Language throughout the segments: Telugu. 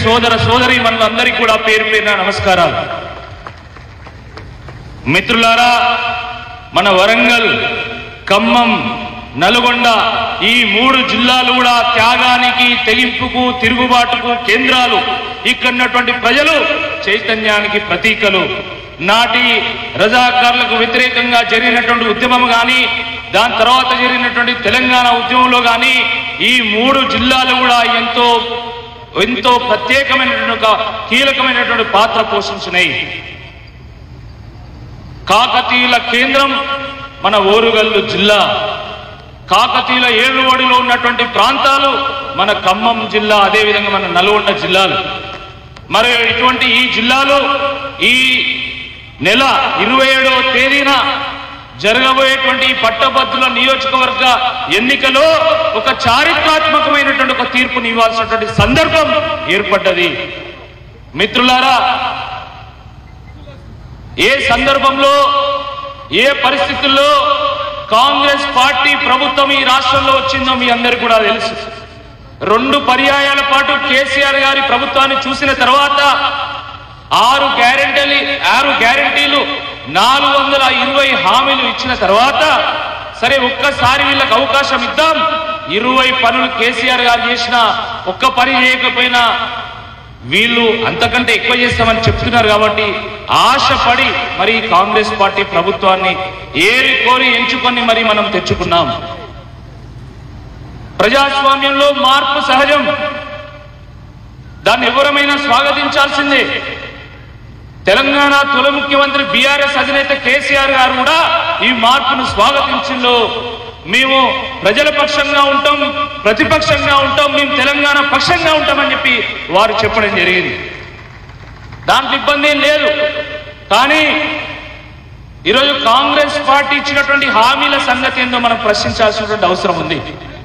సోదర సోదరి మనందరికీ కూడా పేరు పేరున నమస్కారాలు మిత్రులారా మన వరంగల్ ఖమ్మం నల్గొండ ఈ మూడు జిల్లాలు కూడా త్యాగానికి తెగింపుకు తిరుగుబాటుకు కేంద్రాలు ఇక్కడ ఉన్నటువంటి ప్రజలు చైతన్యానికి ప్రతీకలు నాటి రజాకారులకు వ్యతిరేకంగా జరిగినటువంటి ఉద్యమం కానీ దాని తర్వాత జరిగినటువంటి తెలంగాణ ఉద్యమంలో కానీ ఈ మూడు జిల్లాలు కూడా ఎంతో ఎంతో ప్రత్యేకమైనటువంటి ఒక కీలకమైనటువంటి పాత్ర పోషించినాయి కాకతీయుల కేంద్రం మన ఓరుగల్లు జిల్లా కాకతీయుల ఏలువడిలో ఉన్నటువంటి ప్రాంతాలు మన ఖమ్మం జిల్లా అదేవిధంగా మన నల్గొండ జిల్లాలు మరి ఇటువంటి ఈ జిల్లాలో ఈ నెల ఇరవై ఏడవ తేదీన జరగబోయేటువంటి ఈ పట్టభద్రుల నియోజకవర్గ ఎన్నికలో ఒక చారిత్రాత్మకమైనటువంటి ఒక తీర్పుని ఇవ్వాల్సినటువంటి సందర్భం ఏర్పడ్డది మిత్రులారా ఏ సందర్భంలో ఏ పరిస్థితుల్లో కాంగ్రెస్ పార్టీ ప్రభుత్వం ఈ రాష్ట్రంలో వచ్చిందో మీ అందరికీ కూడా తెలుసు రెండు పర్యాయాల పాటు కేసీఆర్ గారి ప్రభుత్వాన్ని చూసిన తర్వాత ఆరు గ్యారెంటీలు ఆరు గ్యారెంటీలు నాలుగు వందల ఇరవై హామీలు ఇచ్చిన తర్వాత సరే ఒక్కసారి వీళ్ళకి అవకాశం ఇద్దాం ఇరవై పనులు కేసీఆర్ గారు చేసిన ఒక్క పని చేయకపోయినా వీళ్ళు అంతకంటే ఎక్కువ చేస్తామని చెప్తున్నారు కాబట్టి ఆశపడి మరి ఈ కాంగ్రెస్ పార్టీ ప్రభుత్వాన్ని ఏరి కోరి ఎంచుకొని మరి మనం తెచ్చుకున్నాం ప్రజాస్వామ్యంలో మార్పు సహజం దాన్ని ఎవరమైనా స్వాగతించాల్సిందే తెలంగాణ తొలి ముఖ్యమంత్రి బీఆర్ఎస్ అధినేత కేసీఆర్ గారు కూడా ఈ మార్పును స్వాగతించిందో మేము ప్రజల పక్షంగా ఉంటాం ప్రతిపక్షంగా ఉంటాం మేము తెలంగాణ పక్షంగా ఉంటామని చెప్పి వారు చెప్పడం జరిగింది దాంట్లో ఇబ్బంది ఏం లేదు కానీ ఈరోజు కాంగ్రెస్ పార్టీ ఇచ్చినటువంటి హామీల సంగతి ఏందో మనం ప్రశ్నించాల్సినటువంటి అవసరం ఉంది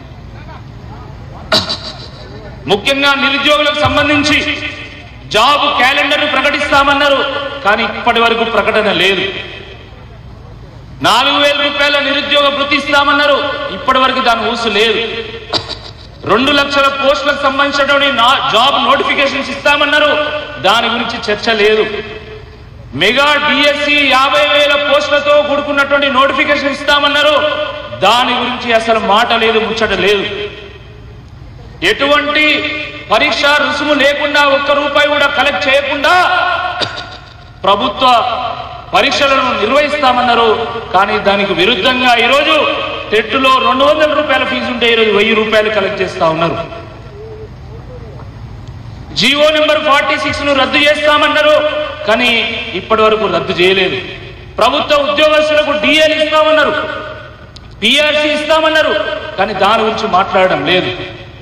ముఖ్యంగా నిరుద్యోగులకు సంబంధించి జాబ్ క్యాలెండర్ ప్రకటిస్తామన్నారు కానీ ఇప్పటి వరకు ప్రకటన లేదు నాలుగు వేల రూపాయల నిరుద్యోగ వృత్తి ఇస్తామన్నారు ఇప్పటి వరకు దాని ఊసు లేదు రెండు లక్షల పోస్టులకు సంబంధించినటువంటి నా- జాబ్ నోటిఫికేషన్స్ ఇస్తామన్నారు దాని గురించి చర్చ లేదు మెగా డిఎస్సి యాభై వేల పోస్టులతో కూడుకున్నటువంటి నోటిఫికేషన్ ఇస్తామన్నారు దాని గురించి అసలు మాట లేదు ముచ్చట లేదు ఎటువంటి పరీక్ష రుసుము లేకుండా ఒక్క రూపాయి కూడా కలెక్ట్ చేయకుండా ప్రభుత్వ పరీక్షలను నిర్వహిస్తామన్నారు కానీ దానికి విరుద్ధంగా ఈరోజు టెట్టులో రెండు వందల రూపాయల ఫీజు ఉంటే ఈరోజు వెయ్యి రూపాయలు కలెక్ట్ చేస్తా ఉన్నారు జీవో నెంబర్ ఫార్టీ సిక్స్ ను రద్దు చేస్తామన్నారు కానీ ఇప్పటి వరకు రద్దు చేయలేదు ప్రభుత్వ ఉద్యోగస్తులకు డిఎల్ ఇస్తామన్నారు పిఆర్సీ ఇస్తామన్నారు కానీ దాని గురించి మాట్లాడడం లేదు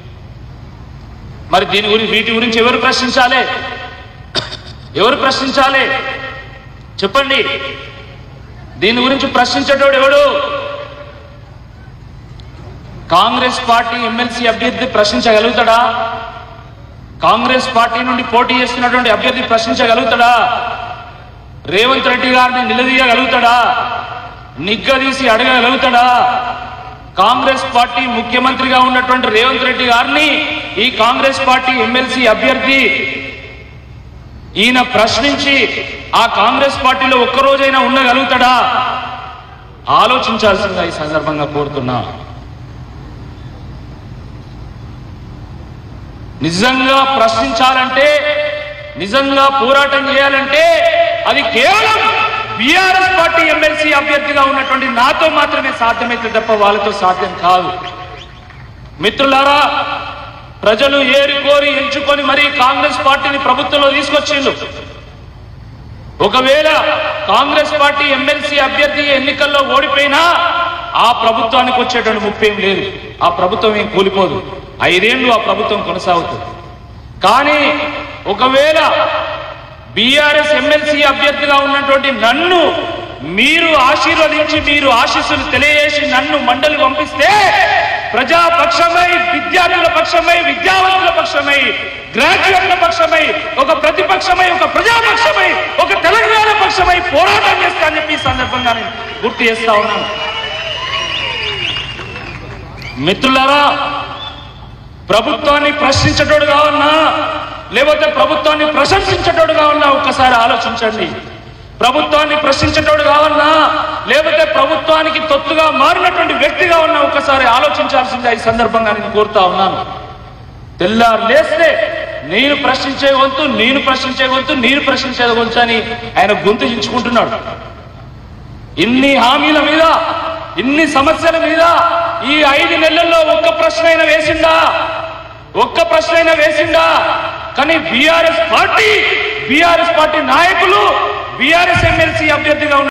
మరి దీని గురించి వీటి గురించి ఎవరు ప్రశ్నించాలి ఎవరు ప్రశ్నించాలి చెప్పండి దీని గురించి ప్రశ్నించేటోడు ఎవడు కాంగ్రెస్ పార్టీ ఎమ్మెల్సీ అభ్యర్థి ప్రశ్నించగలుగుతాడా కాంగ్రెస్ పార్టీ నుండి పోటీ చేస్తున్నటువంటి అభ్యర్థి ప్రశ్నించగలుగుతాడా రేవంత్ రెడ్డి గారిని నిలదీయగలుగుతాడా నిగ్గదీసి అడగగలుగుతాడా కాంగ్రెస్ పార్టీ ముఖ్యమంత్రిగా ఉన్నటువంటి రేవంత్ రెడ్డి గారిని ఈ కాంగ్రెస్ పార్టీ ఎమ్మెల్సీ అభ్యర్థి ఈయన ప్రశ్నించి ఆ కాంగ్రెస్ పార్టీలో ఒక్కరోజైనా ఉండగలుగుతాడా ఆలోచించాల్సిందిగా ఈ సందర్భంగా కోరుతున్నా నిజంగా ప్రశ్నించాలంటే నిజంగా పోరాటం చేయాలంటే అది కేవలం బీఆర్ఎస్ పార్టీ ఎమ్మెల్సీ అభ్యర్థిగా ఉన్నటువంటి నాతో మాత్రమే సాధ్యమైతే తప్ప వాళ్ళతో సాధ్యం కాదు మిత్రులారా ప్రజలు ఏరి కోరి ఎంచుకొని మరి కాంగ్రెస్ పార్టీని ప్రభుత్వంలో తీసుకొచ్చిండు ఒకవేళ కాంగ్రెస్ పార్టీ ఎమ్మెల్సీ అభ్యర్థి ఎన్నికల్లో ఓడిపోయినా ఆ ప్రభుత్వానికి వచ్చేటువంటి ముప్పేం లేదు ఆ ప్రభుత్వం ఏం కూలిపోదు ఐదేళ్లు ఆ ప్రభుత్వం కొనసాగుతుంది కానీ ఒకవేళ బీఆర్ఎస్ ఎమ్మెల్సీ అభ్యర్థిగా ఉన్నటువంటి నన్ను మీరు ఆశీర్వదించి మీరు ఆశీస్సులు తెలియజేసి నన్ను మండలి పంపిస్తే ప్రజాపక్షమై విద్యార్థుల పక్షమై విద్యావంతుల పక్షమై గ్రాడ్యుయేట్ల పక్షమై ఒక ప్రతిపక్షమై ఒక ప్రజాపక్షమై ఒక తెలంగాణ పక్షమై పోరాటం చేస్తా అని చెప్పి ఈ సందర్భంగా నేను గుర్తు చేస్తా ఉన్నాను మిత్రులారా ప్రభుత్వాన్ని ప్రశ్నించటోడు కావన్నా లేకపోతే ప్రభుత్వాన్ని ప్రశంసించేటోడు కావాలన్నా ఒక్కసారి ఆలోచించండి ప్రభుత్వాన్ని ప్రశ్నించేటోడు కావాలన్నా లేకపోతే ప్రభుత్వానికి తొత్తుగా మారినటువంటి వ్యక్తిగా ఉన్నా ఒక్కసారి ఆలోచించాల్సిందే ఈ సందర్భంగా నేను కోరుతా ఉన్నాను తెల్లారు లేస్తే నేను ప్రశ్నించే వంతు నేను ప్రశ్నించే వంతు నేను ప్రశ్నించే వంతు అని ఆయన గొంతు చించుకుంటున్నాడు ఇన్ని హామీల మీద ఇన్ని సమస్యల మీద ఈ ఐదు నెలల్లో ఒక్క ప్రశ్న అయినా వేసిండా ఒక్క ప్రశ్న అయినా వేసిండా కానీ బీఆర్ఎస్ పార్టీ బీఆర్ఎస్ పార్టీ నాయకులు బీఆర్ఎస్ ఎమ్మెల్సీ అభ్యర్థిగా ఉన్న